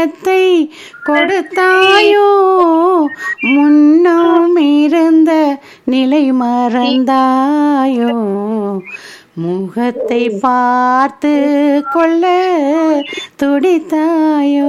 முகத்தை கொடுத்தாயோ முன்னும் இருந்த நிலை மறந்தாயோ முகத்தை பார்த்து கொள்ள துடித்தாயோ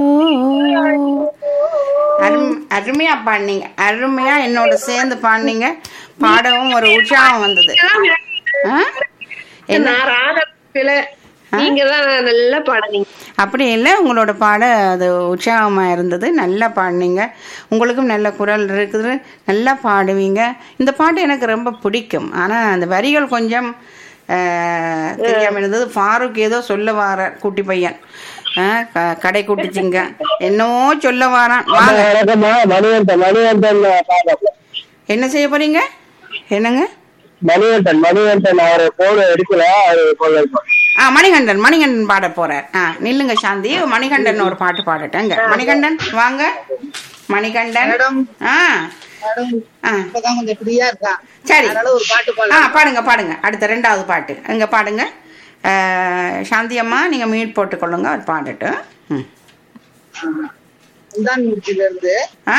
அரும் அருமையா பாடினீங்க அருமையா என்னோட சேர்ந்து பாடினீங்க பாடவும் ஒரு உற்சாகம் வந்தது ஆ? என்ன நான் ராதா நீங்க தான் நல்லா பாடுனீங்க அப்படி இல்லை உங்களோட பாட அது உற்சாகமாக இருந்தது நல்லா பாடினீங்க உங்களுக்கும் நல்ல குரல் இருக்குது நல்லா பாடுவீங்க இந்த பாட்டு எனக்கு ரொம்ப பிடிக்கும் ஆனால் அந்த வரிகள் கொஞ்சம் ஆஹ், தெரியாம இருந்தது ஃபாரூக் ஏதோ சொல்ல வார குட்டி பையன் ஆஹ், க- கடை குட்டிச்சிங்க என்னவோ சொல்ல வாரான் வாங்க வணக்கம்மா மணிகண்டன் மணிகண்டன் பாடம் என்ன செய்ய போறீங்க என்னங்க மணிகண்டன் மணிகண்டன் அவர் போன் எடுக்கல அவர் போன் எடுப்போம் ஆ மணிகண்டன் மணிகண்டன் பாட போறார் ஆ நில்லுங்க சாந்தி மணிகண்டன் ஒரு பாட்டு பாடட்டேங்க மணிகண்டன் வாங்க மணிகண்டன் மேடம். ஆ மேடம் ஆ இப்பதான் கொஞ்சம் ஃப்ரீயா இருக்கான் சரி அதனால ஒரு பாட்டு ஆ பாடலாம் பாடுங்க பாடுங்க அடுத்த ரெண்டாவது பாட்டு இங்க பாடுங்க ஆ, சாந்தி அம்மா நீங்க மியூட் போட்டுக்கொள்ளுங்க அவர் பாடட்டும் ம் முந்தானி முடிச்சில இருந்து ஆ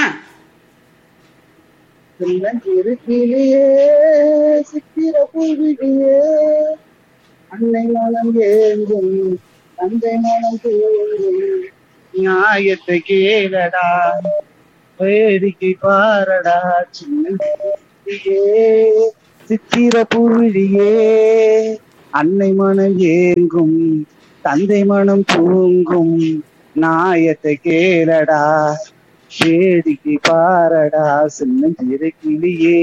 சின்னஞ்சிறுக்கிளியே சித்திர பூவிழியே அன்னை மனம் ஏங்கும் தந்தை மனம் தேங்கும் நியாயத்தை கேளடா வேடிக்கை பாரடா சின்னஞ்சிறுக்கிளியே சித்திர பூவிழியே அன்னை மனம் ஏங்கும் தந்தை மனம் தூங்கும் நாயத்தை கேளடா வேடிக்கை பாரடா சின்னஞ்சிறு கிளியே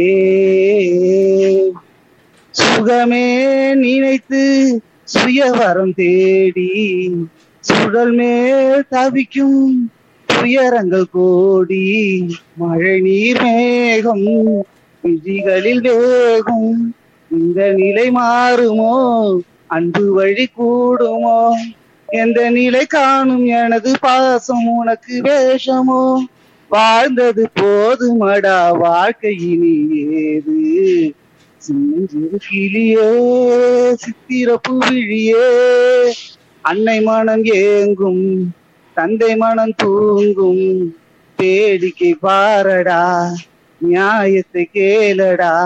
சுகமே நினைத்து சுயவரம் தேடி சுடல் மேல் தவிக்கும் துயரங்கள் கோடி மழை நீர் மேகம் விழிகளில் வேகும் இந்த நிலை மாறுமோ அன்பு வழி கூடுமோ எந்த நிலை காணும் எனது பாசம் உனக்கு வேஷமோ வாழ்ந்தது போதுமடா வாழ்க்கை இனி ஏது சின்னஞ்சிறு கிளியே சித்திர புவிழியே அன்னை மனம் ஏங்கும் தந்தை மனம் தூங்கும் வேடிக்கை பாரடா நியாயத்தை கேளடா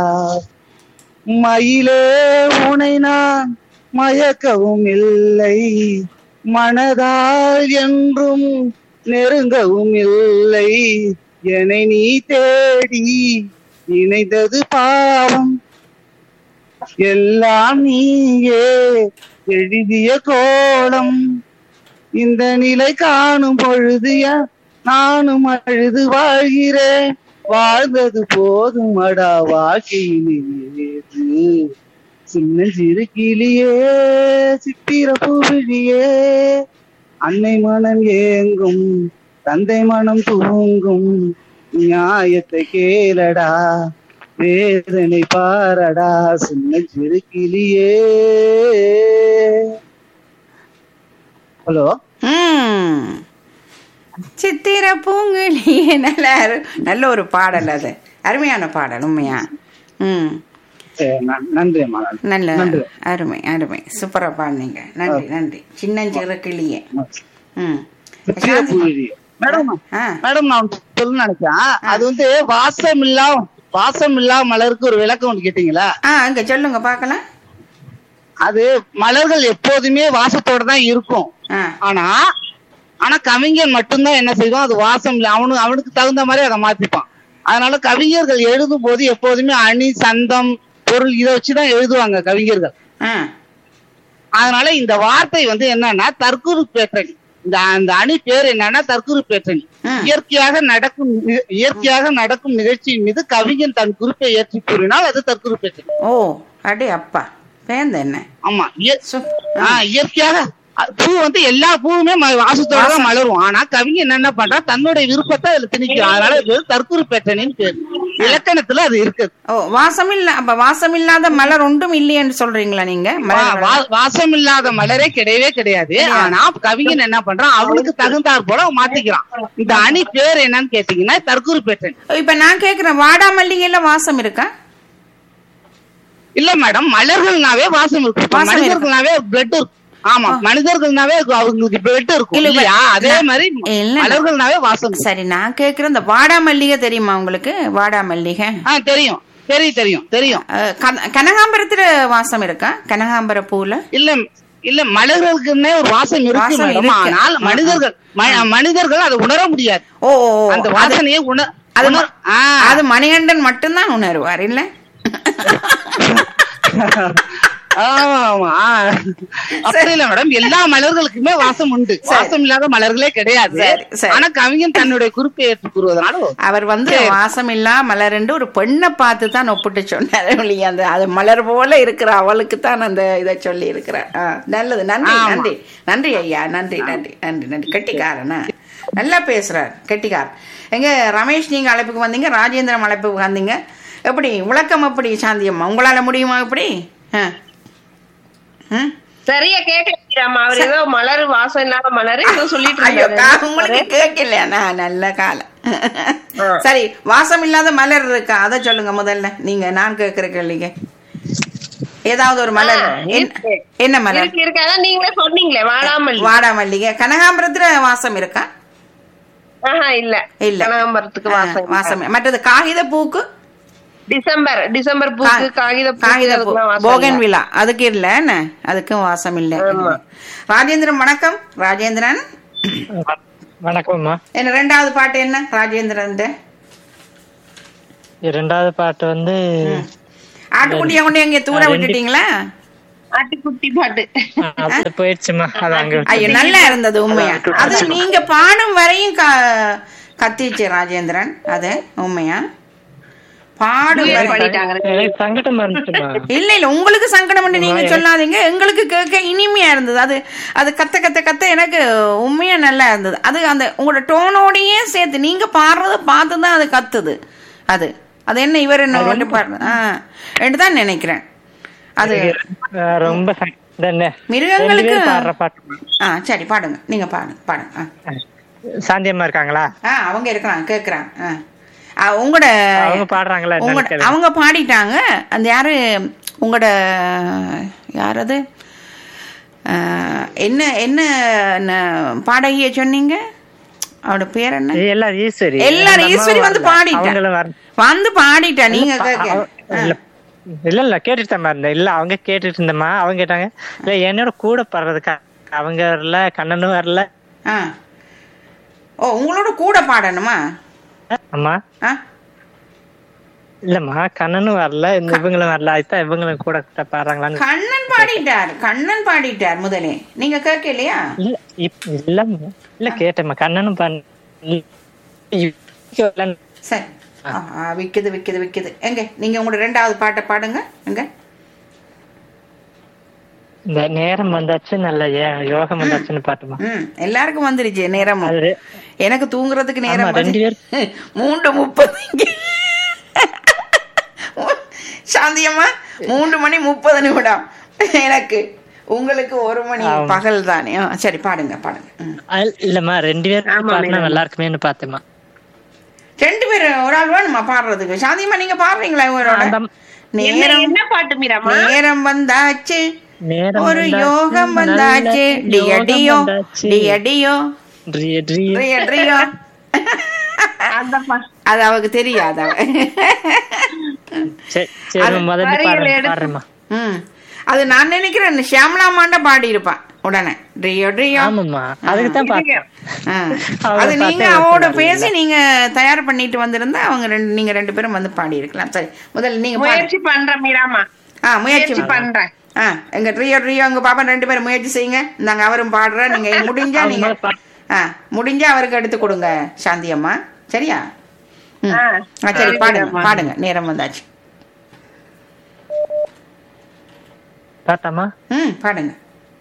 மயிலே உனை நான் மயக்கவும் இல்லை மனதால் என்றும் நெருங்கவும் இல்லை என்னை நீ தேடி இணைந்தது பாவம் எல்லாம் நீயே எழுதிய கோலம் இந்த நிலை காணும் பொழுது யா- நானும் அழுது வாழ்கிறேன் வாழ்ந்தது போதும் அடா வாழ்க்கையிலேது சின்னஞ்சிறு கிளியே சித்திர பூவிழியே அன்னை மனம் ஏங்கும் தந்தை மனம் தூங்கும் நியாயத்தை கேளடா வேதனை பாரடா சின்னஞ்சிறு கிளியே ஹலோ ம் சித்திர பூங்குழியே நல்ல அரு- நல்ல ஒரு பாடல் அது அருமையான பாடல் உண்மையா ம் நன்றி அம்மா நன்றி. நல்ல நன்றி. அருமை அருமை சூப்பரா பாடுனீங்க நன்றி நன்றி சின்னஞ்சிறு கிளியே ம் சித்திர பூவிழியே மேடம் ஆ மேடம் நான் சொல்ல நினைச்சேன் அது வந்து வாசம் இல்லா வாசம் இல்லா மலருக்கு ஒரு விளக்கம் ஒன்று கேட்டீங்களா ஆ இங்க சொல்லுங்க பார்க்கலாம் அது மலர்கள் எப்போதுமே வாசத்தோட தான் இருக்கும் ஆ ஆனா ஆனா கவிஞன் மட்டும்தான் என்ன செய்வான் அது வாசம் இல்லை அவனு அவனுக்கு தகுந்த மாதிரி அதை மாத்திப்பான் அதனால கவிஞர்கள் எழுதும் போது எப்போதுமே அணி சந்தம் பொருள் இதை வச்சுதான் எழுதுவாங்க கவிஞர்கள் ஆ அதனால இந்த வார்த்தை வந்து என்னன்னா தற்குறு பேற்றணி இந்த அந்த அணி பேர் என்னன்னா தற்குறு பேற்றணி ம். இயற்கையாக நடக்கும் நி- இயற்கையாக நடக்கும் நிகழ்ச்சியின் மீது கவிஞன் தன் குறிப்பை ஏற்றி கூறினால் அது தற்குறு பேற்றணி ஓ அடே அப்பா பேந்த என்ன ஆமா இய- சு- ஆ, இயற்கையாக அ- பூ வந்து எல்லா பூவுமே ம- வாசத்தோட தான் மலரும் ஆனா கவிஞன் என்ன பண்றா தன்னுடைய விருப்பத்தை அதுல திணிக்கிறான் அதனால இது தற்குறு பேற்றணின்னு பேர் இலக்கணத்துல அது இருக்குது ஓ வாசம் இல்ல அப்ப வாசம் இல்லாத மலர் ஒன்றும் இல்லையேன்னு சொல்றீங்களா நீங்க வா- மலர் வா- வாசம் இல்லாத மலரே கிடையவே கிடையாது ஆனா கவிஞன் என்ன பண்றான் அவனுக்கு தகுந்தாற் போல அவன் மாத்திக்கிறான் இந்த அணி பேர் என்னன்னு கேட்டீங்கன்னா தற்குறு பேற்றணி இப்ப நான் கேக்குறேன் வாடா மல்லிகைல வாசம் இருக்கா இல்ல மேடம் மலர்கள்னாவே வாசம் இருக்கும் இப்ப வாசம் இருக்கு. மனிதர்கள்னாவே பிளட் இருக்கும் ஆமா மனிதர்கள்னாவே அவங்களுக்கு பிளட் இருக்கும் இல்ல, இல்லையா அதே நான்- மாதிரி இல்ல, நான்- மலர்கள்னாவே வாசம் இருக்கும். சரி நான் கேக்குறேன் இந்த வாடா மல்லிகை தெரியுமா உங்களுக்கு வாடா மல்லிகை ஆ தெரியும் தெரியும் தெரியும் தெரியும் அஹ், கன- கனகாம்பரத்துல வாசம் இருக்கா கனகாம்பர பூல இல்ல இல்ல மலர்களுக்குன்னே ஒரு வாசம் இருக்கு வாசம் மேடம் இருக்கு. ஆனால் ஆ, ஆ. மனிதர்கள் ம- மனிதர்கள் அதை உணர முடியாது ஓ ஓ, ஓ, அந்த அது- வாசனையை உண அது உணர்- ம- ஆ. அது மணிகண்டன் மட்டும்தான் உணர்வார் இல்ல ஆமா, ஆமா. ஆ. அப்படி இல்ல மேடம் எல்லா மலர்களுக்குமே வாசம் உண்டு வாசம் இல்லாத மலர்களே கிடையாது சரி, சரி. ஆனா கவிஞன் தன்னுடைய குறிப்பை ஏற்றுக் கூறுவதனால அவர் வந்து வாசம் இல்லா மலர்ண்டு ஒரு பெண்ணை பார்த்து தான் ஒப்பிட்டு சொன்னார் இல்லையா அந்த அது மலர் போல இருக்கிற அவளுக்கு தான் அந்த இதை சொல்லி இருக்கிறார் ஆ, நல்லது நன்றி ஆமா. நன்றி நன்றி ஐயா நன்றி நன்றி நன்றி நன்றி கெட்டிக்காரனா நல்லா பேசுறார் கெட்டிக்கார் எங்க ரமேஷ் நீங்க அழைப்புக்கு வந்தீங்க ராஜேந்திரம் அழைப்புக்கு வந்தீங்க எப்படி விளக்கம் எப்படி சாந்தியம்மா உங்களால முடியுமா எப்படி ஆ. ம் சரியா கேட்கலாமா அவர் ஏதோ மலர் வாசம் இல்லாத மலர் ஏதோ சொல்லிட்டு ஐயோ இருந்தாரு கா- உங்களுக்கு கேட்கல நல்ல காலம் சரி வாசம் இல்லாத மலர் இருக்கா அதை சொல்லுங்க முதல்ல நீங்க நான் கேட்கிற கேள்விங்க ஏதாவது ஒரு மலர் ஆ, என்ன- இருக்கு. என்ன மலர் இருக்கு இருக்கு அதான் நீங்களே சொன்னீங்களே வாடாமல் வாடாமல்லிகை கனகாம்பரத்துல வாசம் இருக்கா ஆஹா இல்ல இல்ல கனகாம்பரத்துக்கு ஆ, வாசம் வாசம் மற்றது காகித பூக்கு டிசம்பர் டிசம்பர் பூக்கு காகித காகித பூ பூக்கு போகன் விழா அதுக்கு இல்ல என்ன அதுக்கும் வாசம் இல்ல ராஜேந்திரன் வணக்கம் ராஜேந்திரன் வணக்கம்மா என்ன ரெண்டாவது பாட்டு என்ன ராஜேந்திரன் இரண்டாவது பாட்டு வந்து ஆட்டுக்குட்டியை கொண்டு எங்க தூர விட்டுட்டீங்களா ஆட்டுக்குட்டி பாட்டு அது போயிடுச்சுமா அது அங்க ஐயோ நல்லா இருந்தது உண்மையா அது நீங்க பாடும் வரையும் க- கத்திச்சு ராஜேந்திரன் அது உண்மையா பாடும் வரை பண்ணிட்டாங்க எனக்கு சங்கடமா இருந்துச்சுமா இல்ல இல்ல உங்களுக்கு சங்கடம் பண்ணி நீங்க சொல்லாதீங்க எங்களுக்கு கேட்க இனிமையா இருந்தது அது அது கத்த கத்த கத்த எனக்கு உண்மையா நல்லா இருந்தது அது அந்த உங்களோட டோனோடையே சேர்த்து நீங்க பாடுறத பார்த்து தான் அது கத்துது அது அது என்ன இவர் என்ன வந்து பாடுறது ஆ என்று தான் நினைக்கிறேன் அது அஹ் ரொம்ப சங்க- இந்த நெ- ரெண்டு மிருகங்களுக்கு பேரும் பாடுற பாட்டு ஆ சரி பாடுங்க நீங்க பாடுங்க பாடுங்க ஆ சாந்தியம்மா இருக்காங்களா ஆ அவங்க இருக்கிறாங்க கேக்குறாங்க ஆ. ஆ, உங்களோட அவங்க பாடுறாங்களா உங்களோட என்னன்னு கேளுங்க. அவங்க பாடிட்டாங்க அந்த யாரு உங்களோட யார் அது ஆ, என்ன என்ன ந- பாடகிய சொன்னீங்க அவட பேர் என்ன இது எல்லாரும் ஈஸ்வரி எல்லாரும் அந்த ஈஸ்வரி அம்மா வந்து வரல. பாடிட்டா அவங்களும் வர வந்து பாடிட்டா நீங்க கேட்க அவ- இல்ல இல்ல இல்ல கேட்டுட்டு தான் இருந்தேன் இல்ல அவங்க கேட்டுட்டு இருந்தம்மா அவங்க கேட்டாங்க இல்ல என்னோட கூட பாடுறதுக்கா அவங்க வரல கண்ணனும் வரல ஆ ஓ உங்களோட கூட பாடணுமா அம்மா ஆ இல்லம்மா கண்ணனும் வரல இந்த இவங்களும் வரல அதுதான் இவங்களும் கூட பாடுறாங்களான்னு கண்ணன் பாடிட்டார் கண்ணன் பாடிட்டார் முதலே நீங்க கேட்கலையா இல்ல இப்- இல்லம்மா இல்ல கேட்டேம்மா கண்ணனும் பண்ண சரி ஆ, ஆ, விக்குது விக்குது விக்குது எங்க நீங்க உங்களோட ரெண்டாவது பாட்டை பாடுங்க எங்க இந்த நேரம் வந்தாச்சு நல்ல ஏ- யோகம் வந்தாச்சுன்னு பாட்டுமா ம் எல்லாருக்கும் வந்துருச்சு நேரமும் அது எனக்கு தூங்குறதுக்கு நேரம் ஆமா, ரெண்டு வந்து- மூன்று முப்பது சாந்தியம்மா மூன்று மணி முப்பது நிமிடம் எனக்கு உங்களுக்கு ஒரு மணி பகல் தானே ஆ, சரி பாடுங்க பாடுங்க ம். அது இல்லம்மா ரெண்டு பேரும் பாடினா நல்லா இருக்குமேன்னு பார்த்தேம்மா ரெண்டு பேரும் ஒரு ஆள் வேணுமா பாடுறதுக்கு சாந்தியம்மா நீங்க பாடுறீங்களா இவரோட அந்த- என்ன நேரம் என்ன பாட்டு மீராமா நேரம் வந்தாச்சு நேரம் ஒரு வந்தாச்சு, யோகம் நல்ல வந்தாச்சு டிய யோகம் டியோ வந்தாச்சு. டிய டியோ ட்ரிய, ட்ரிய. டிய டியோ அந்த பாட்டு அது அவக்கு தெரியாது அவ சரி சரி முதல்ல வரிகளை பாடுறேன் எடுத்து- பாடுறேம்மா ம் அது நான் நினைக்கிறேன் ஷியாமலா மாண்ட பாடி இருப்பான் உடனே ட்ரியோ ட்ரியோ ஆமாம்மா அதுக்கு தான் பார்த்தேன் ஆ. அவங்க அது நீங்க பார்த்தே அவரோட வச்சிருந்தாங்க. பேசி நீங்க தயார் பண்ணிட்டு வந்திருந்தா அவங்க ரெண்டு நீங்க ரெண்டு பேரும் வந்து பாடி இருக்கலாம் சரி முதல்ல நீங்க பாடு. முயற்சி பண்றேன் மீராமா ஆ முயற்சி முயற்சி பண்றேன் ஆ எங்க ட்ரியோ ட்ரியோ உங்க பாப்பா ரெண்டு பேரும் முயற்சி செய்யுங்க நாங்க அவரும் பாடுற நீங்க முடிஞ்சா அவங்க நீங்க பா- ஆ முடிஞ்சா அவருக்கு எடுத்து கொடுங்க சாந்தி அம்மா சரியா ம். ஆ, ஆ, சரி சரி, பாடுங்க மீராமா. பாடுங்க நேரம் வந்தாச்சு பார்த்தாமா ம் பாடுங்க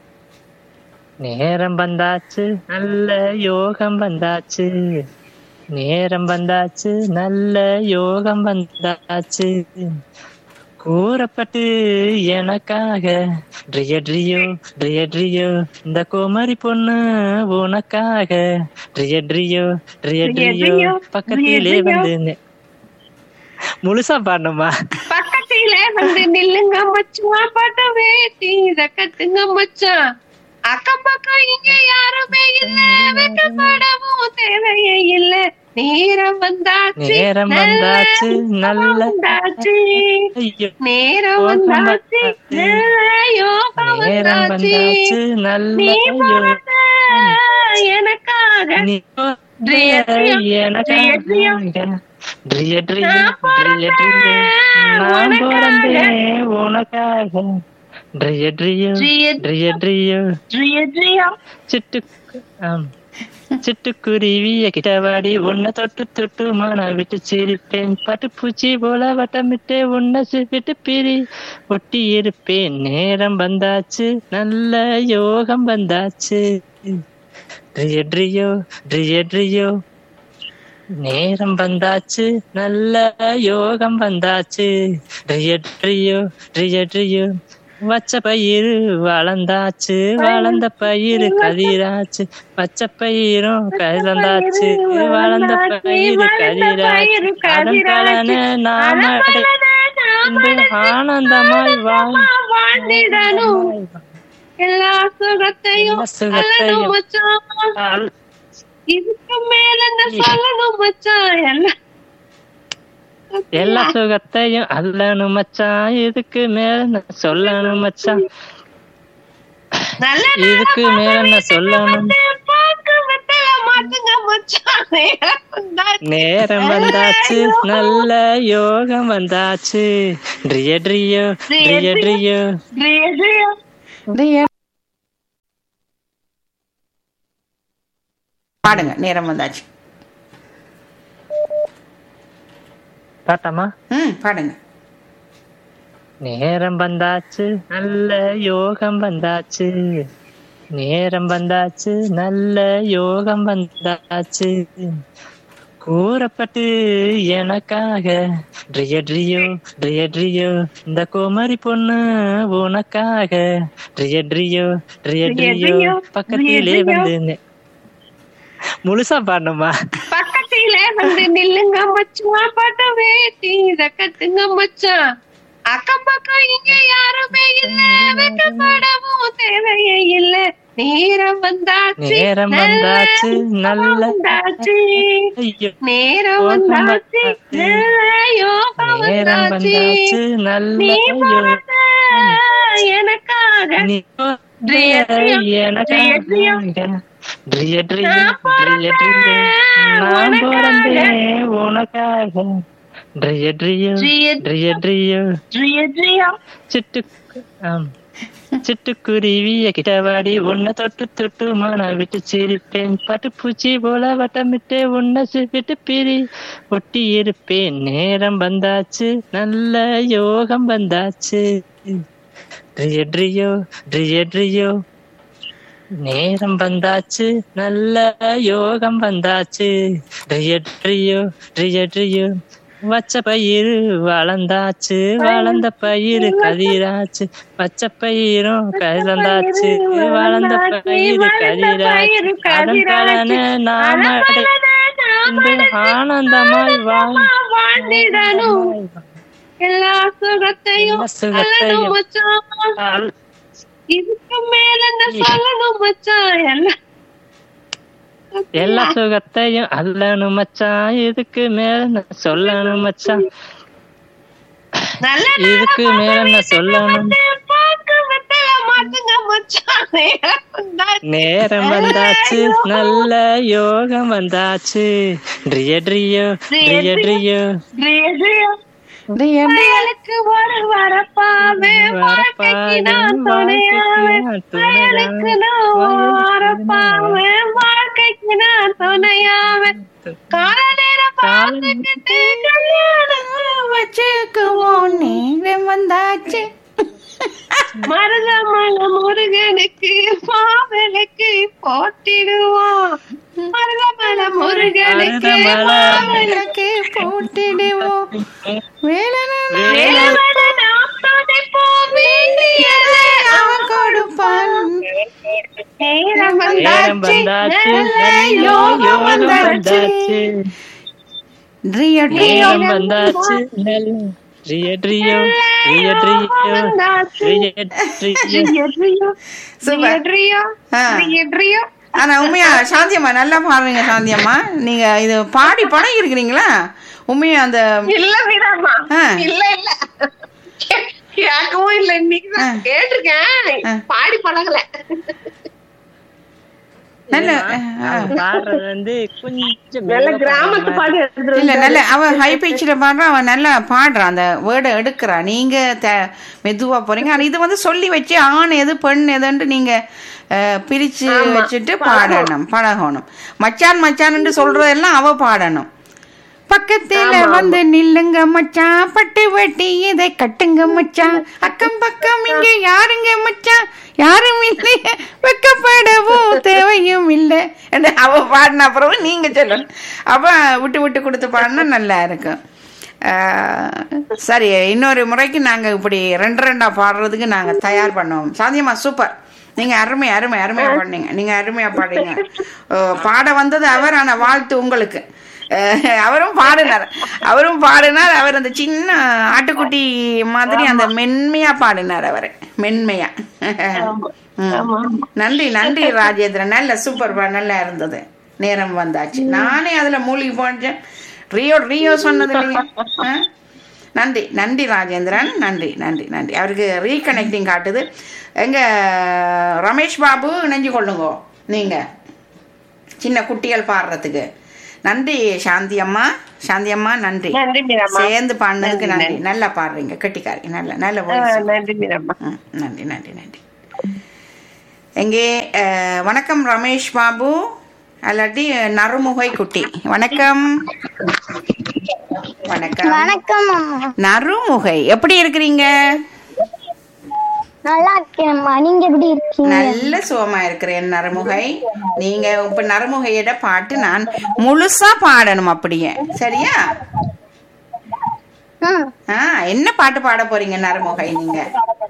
நேரம் வந்தாச்சு நல்ல யோகம் வந்தாச்சு நேரம் வந்தாச்சு நல்ல யோகம் வந்தாச்சு கூறப்பட்டு எனக்காக ட்ரிய ட்ரியோ ட்ரிய ட்ரியோ இந்த குமரி பொண்ணு உனக்காக ட்ரிய ட்ரியோ ட்ரிய ட்ரிய ட்ரியோ ட்ரியோ, பக்கத்திலே ட்ரிய ட்ரியோ. வந்து நி- முழுசா பாடணுமா பக்கத்திலே வந்து நில்லுங்க மச்சான் பாட்ட வேட்டி இத கட்டுங்க மச்சான் அக்கம் பக்கம் இங்க யாருமே இல்ல வெக்கப்படவும் தேவையே இல்ல நேரம் வந்தாச்சு நேரம் வந்தாச்சு நல்ல வந்தாச்சு ஐயோ, நேரம் யோகம் வந்தாச்சு வந்தாச்சு. நல்ல யோகம் நேரம் வந்தாச்சு வந்தாச்சு நல்ல நீ ஐயோ, பிறந்த எனக்காக நீ ட்ரிய, ட்ரிய, எனக்காக ட்ரிய, ட்ரிய, ட்ரிய, நான் ட்ரிய, ட்ரிய. நான் உனக்காக. பிறந்தேன் உனக்காக ட்ரிய, ட்ரிய, ட்ரிய, ட்ரிய, ட்ரிய. ட்ரிய, ட்ரிய. சிட்டு ஆம். சிட்டுக்குருவிய கிட்டவாடி உன்னை தொட்டு தொட்டு மன விட்டு சிரிப்பேன் பட்டுப்பூச்சி போல வட்டமிட்டு உன்னை சி- விட்டு பிரி ஒட்டி இருப்பேன் நேரம் வந்தாச்சு நல்ல யோகம் வந்தாச்சு ட்ரிய ட்ரியோ ட்ரிய ட்ரியோ நேரம் வந்தாச்சு நல்ல யோகம் வந்தாச்சு ட்ரிய ட்ரியோ ட்ரிய ட்ரியோ வச்ச பயிறு வளர்ந்தாச்சு வளர்ந்த பயிறு கதிராச்சு பச்சை பயிரும் கலந்தாச்சு வளர்ந்த பயிறு கதிராச்சு அதன் பலனை நாம அடைந்து ஆனந்தமாய் வாழ் வாழ்ந்திடணும் எல்லா சுகத்தையும் எல்லா சுகத்தையும் அல்லணும் மச்சான் இதுக்கு மேல என்ன சொல்லணும் மச்சான் எல்லாம் எல்லா சுகத்தையும் அல்லணும் மச்சான் இதுக்கு மேல நான் சொல்லணும் மச்சான் நல்ல இதுக்கு மேல என்ன சொல்லணும் பாக்கு வெத்தல மாட்டுங்க மச்சான் நேரம் வந்தாச்சு நல்ல யோகம் வந்தாச்சு ட்ரிய ட்ரியோ ட்ரிய ட்ரியோ ட்ரிய. பாடுங்க நேரம் வந்தாச்சு பாட்டாமா ம் பாடுங்க நேரம் வந்தாச்சு நல்ல யோகம் வந்தாச்சு நேரம் வந்தாச்சு நல்ல யோகம் வந்தாச்சு கூறப்பட்டு எனக்காக ட்ரிய ட்ரியோ ட்ரிய ட்ரியோ இந்த குமரி பொண்ணு உனக்காக ட்ரிய ட்ரியோ ட்ரிய ட்ரியோ பக்கத்திலே வந்து நி- முழுசா பாடணுமா பக்கத்தில வந்து நில்லுங்க மச்சான் பட்ட வேட்டி இத கட்டுங்க மச்சான் அக்கம் பக்கம் இங்க யாருமே இல்ல வெக்கப்படவும் தேவையே இல்ல நேரம் வந்தாச்சு நேரம் வந்தாச்சு நல்ல வந்தாச்சு ஐயோ நேரம் யோகம் வந்தாச்சு வந்தாச்சு. நல்ல யோகம் நேரம் வந்தாச்சு வந்தாச்சு நல்ல நீ ஐயோ பிறந்த எனக்காக நீ ட்ரிய, ட்ரிய, எனக்காக ட்ரிய, ட்ரிய ட்ரிய நான் ட்ரிய ட்ரிய நான் உனக்காக. பிறந்தேன் உனக்காக ட்ரிய ட்ரிய ட்ரிய, ட்ரிய ட்ரிய ட்ரிய, ட்ரிய. சிட்டு ஆம் சிட்டுக்குருவிய கிட்டவாடி உன்னை தொட்டு தொட்டு மன விட்டு சிரிப்பேன் பட்டுப்பூச்சி போல வட்டமிட்டு உன்னை சி- விட்டு பிரி ஒட்டி இருப்பேன் நேரம் வந்தாச்சு நல்ல யோகம் வந்தாச்சு ட்ரிய ட்ரியோ ட்ரிய ட்ரியோ நேரம் வந்தாச்சு நல்ல யோகம் வந்தாச்சு ட்ரிய ட்ரியோ ட்ரிய ட்ரியோ வச்ச பயிறு வளர்ந்தாச்சு வளர்ந்த பயிறு கதிராச்சு பச்சை பயிரும் கலந்தாச்சு வளர்ந்த பயிறு கதிராச்சு அதன் பலனை நாம அடைந்து ஆனந்தமாய் வாழ் வாழ்ந்திடணும் எல்லா சுகத்தையும் எல்லா சுகத்தையும் அல்லணும் மச்சான் இதுக்கு மேல என்ன சொல்லணும் மச்சான் எல்லாம் எல்லா சுகத்தையும் அல்லணும் மச்சான் இதுக்கு மேல நான் சொல்லணும் மச்சான் நல்ல இதுக்கு மேல நான் சொல்லணும் பாக்கு வெத்தல மாட்டுங்க மச்சான் நேரம் வந்தாச்சு நல்ல யோகம் வந்தாச்சு ட்ரிய ட்ரியோ ட்ரிய ட்ரியோ ட்ரிய. வயலுக்கு ஒரு வரப்பாவே வாழ்க்கைக்கு நான் துணையாவே வயலுக்கு நான் வரப்பாவே வாழ்க்கைக்கு நான் துணையாவே கால நேரம் பார்த்துக்கிட்டு கல்யாணம் வச்சுக்குவோம் நேரம் வந்தாச்சு மருதமல முருகனுக்கு மாவிளக்கு போட்டிடுவோம் மருதமல முருகனுக்கு மருதமல விளக்கு போட்டிடுவோம் வேலன வேலவன நாம் துணைப்போம் வேண்டியதை அவன் கொடுப்பான் நேரம் நேரம் வந்தாச்சு வந்தாச்சு நல்ல யோகம் வந்தாச்சு ட்ரிய ட்ரிய நேரம் வந்தாச்சு நல்ல ரியட்ரியோ ரியட்ரியோ ரியட்ரியோ சூப்பர் ஆ. ஆனா உண்மையா சாந்தியம்மா நல்லா பாடுறீங்க சாந்தியம்மா நீங்க இது பாடி படம் இருக்கிறீங்களா உண்மையா அந்த இல்ல வீராமா ஆ. இல்ல இல்ல கே- கேட்கவும் இல்ல இன்னைக்கு ஆ. தான் கேட்டிருக்கேன் ஆ. பாடி பழகல நல்ல அவங்க பாடுறது வந்து கொஞ்சம் நல்ல மெதுவா கிராமத்து பாடுற மாதிரி. பாடி எடுத்துட்டு இல்ல வந்தாரு. நல்ல அவன் ஹை பிச்சில் பாடுறான் அவன் நல்லா பாடுறான் அந்த வேர்டை எடுக்கிறான் நீங்க த மெதுவா போறீங்க ஆனா இது வந்து சொல்லி வச்சு ஆண் எது பெண் எதுன்ட்டு நீங்க அஹ், பிரிச்சு ஆமா. வச்சுட்டு பாடணும் பழகணும் மச்சான் மச்சான்னு சொல்றதெல்லாம் அவ பாடணும் பக்கத்துல வந்து நில்லுங்க மச்சான் பட்டு வெட்டி இதை கட்டுங்க மச்சான் அக்கம் பக்கம் இங்க யாருங்க மச்சான் யாரும் இல்லை வெக்கப்படவும் தேவையும் இல்லை என்று அவ பாடின அப்புறம் நீங்க சொல்லணும் அப்ப விட்டு விட்டு கொடுத்து பாடினா நல்லா இருக்கும் ஆஹ், சரி இன்னொரு முறைக்கு நாங்க இப்படி ரெண்டு ரெண்டா பாடுறதுக்கு நாங்க தயார் பண்ணுவோம் சாந்தியம்மா சூப்பர் நீங்க அருமை அருமை அருமையா பாடுனீங்க நீங்க அருமையா பாடுறீங்க அஹ், பாட வந்தது அவர் ஆனா வாழ்த்து உங்களுக்கு அஹ், அவரும் பாடினார் அவரும் பாடினார் அவர் அந்த சின்ன ஆட்டுக்குட்டி மாதிரி அந்த மென்மையா பாடினார் அவரை மென்மையா ம். நன்றி நன்றி ராஜேந்திரன் நல்ல சூப்பர் பா நல்லா இருந்தது நேரம் வந்தாச்சு நானே அதுல மூழ்கி போனேன் ரியோ ரியோ சொன்னது இல்லைங்க ஆ? நன்றி நன்றி ராஜேந்திரன் நன்றி நன்றி நன்றி அவருக்கு ரீகனெக்டிங் காட்டுது எங்க ரமேஷ் பாபு இணைஞ்சு கொள்ளுங்க நீங்க சின்ன குட்டிகள் பாடுறதுக்கு நன்றி சாந்தி அம்மா சாந்தி அம்மா நன்றி நன்றி மீராமா சேர்ந்து பாடினதுக்கு நன்றி நல்லா பாடுறீங்க கெட்டிக்காரி நல்ல நல்ல ஆ, voice. நன்றி மீராமா ம், நன்றி நன்றி நன்றி எங்கே அஹ், வணக்கம் ரமேஷ் பாபு அல்லாட்டி நறுமுகை குட்டி வணக்கம் வணக்கம் வணக்கம் அம்மா நறுமுகை எப்படி இருக்கிறீங்க நல்லா இருக்கேன்ம்மா நீங்க எப்படி இருக்கீங்க நல்ல சுகமா இருக்கிறேன் நறுமுகை நீங்க இப்ப நறுமுகையிட பாட்டு நான் முழுசா பாடணும் அப்படியே சரியா ம் ஆ என்ன பாட்டு பாட போறீங்க நறுமுகை நீங்க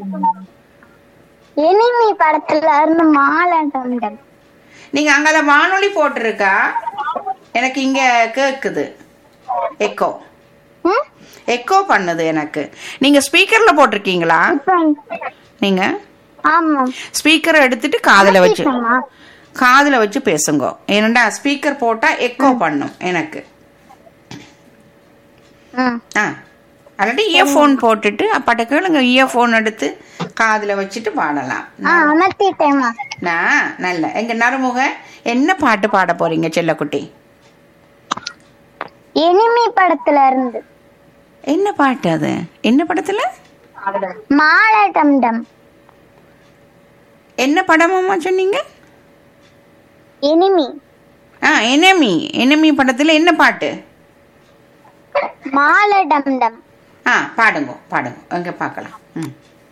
எனிமி படத்துல இருந்து மாலாட்டம் நீங்க அங்கால வானொலி போட்டிருக்கா எனக்கு இங்க கேக்குது எக்கோ ம் எக்கோ பண்ணுது எனக்கு நீங்க ஸ்பீக்கர்ல போட்டிருக்கீங்களா நீங்க ஆமா ஸ்பீக்கரை எடுத்துட்டு காதுல வச்சு அம்மா காதுல வச்சு பேசுங்க ஏனண்டா ஸ்பீக்கர் போட்டா எக்கோ பண்ணும் எனக்கு ம் ஆ அல்லாட்டி இயர்ஃபோன் போட்டுட்டு அப்பாட்ட கேளுங்க இயர்ஃபோன் எடுத்து காதுல வச்சுட்டு பாடலாம் ஆ அமர்த்திட்டேம்மா நான் நல்ல எங்க நறுமுக என்ன பாட்டு பாட போறீங்க செல்லக்குட்டி எனிமி படத்துல இருந்து என்ன பாட்டு அது என்ன படத்துல மாலாட்டம் டம் என்ன படமாமா சொன்னீங்க எனிமி ஆ enemy enemy படத்துல என்ன பாட்டு மாலடம் டம் ஆ பாடுங்க பாடுங்க அங்க பார்க்கலாம் ம்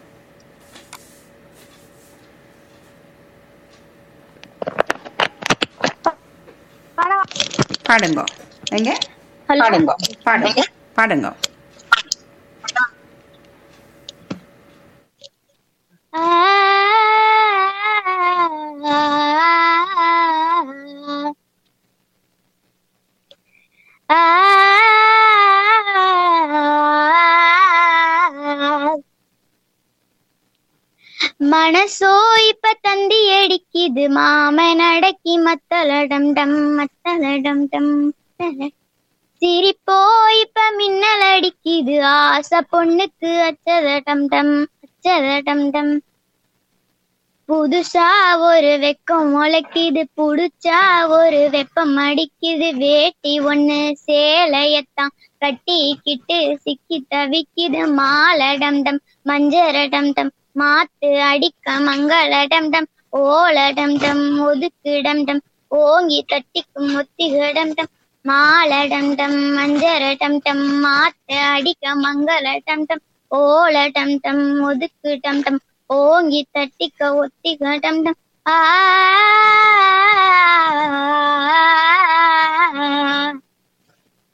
பாடுங்க எங்க பாடுங்க பாடுங்க பாடுங்க மனசோ இப்ப தந்தி அடிக்குது மாமன் அடக்கி மத்தலடம் டம் மத்தலடம் டம் மத்தல. சிரிப்போ இப்ப மின்னல் அடிக்குது ஆசை பொண்ணுக்கு அச்சதடம் டம் அச்சதடம் டம் புதுசா ஒரு வெக்கம் முளைக்குது புடிச்சா ஒரு வெப்பம் அடிக்குது வேட்டி ஒண்ணு சேலையத்தான் கட்டிக்கிட்டு சிக்கி தவிக்குது மாலடம் டம் மஞ்சரடம் டம் மாத்து அடிக்க மங்களடம் டம் ஓலடம் டம் ஒதுக்கிடம் டம் ஓங்கி தட்டிக்கும் ஒத்திகடம் டம் மாலடம் டம் மஞ்சரடம் டம் மாத்து அடிக்க மங்களடம் டம் ஓலடம் டம் ஒதுக்கிடம் டம் ஓங்கி தட்டிக்க ஒத்திகடம் டம் ஆ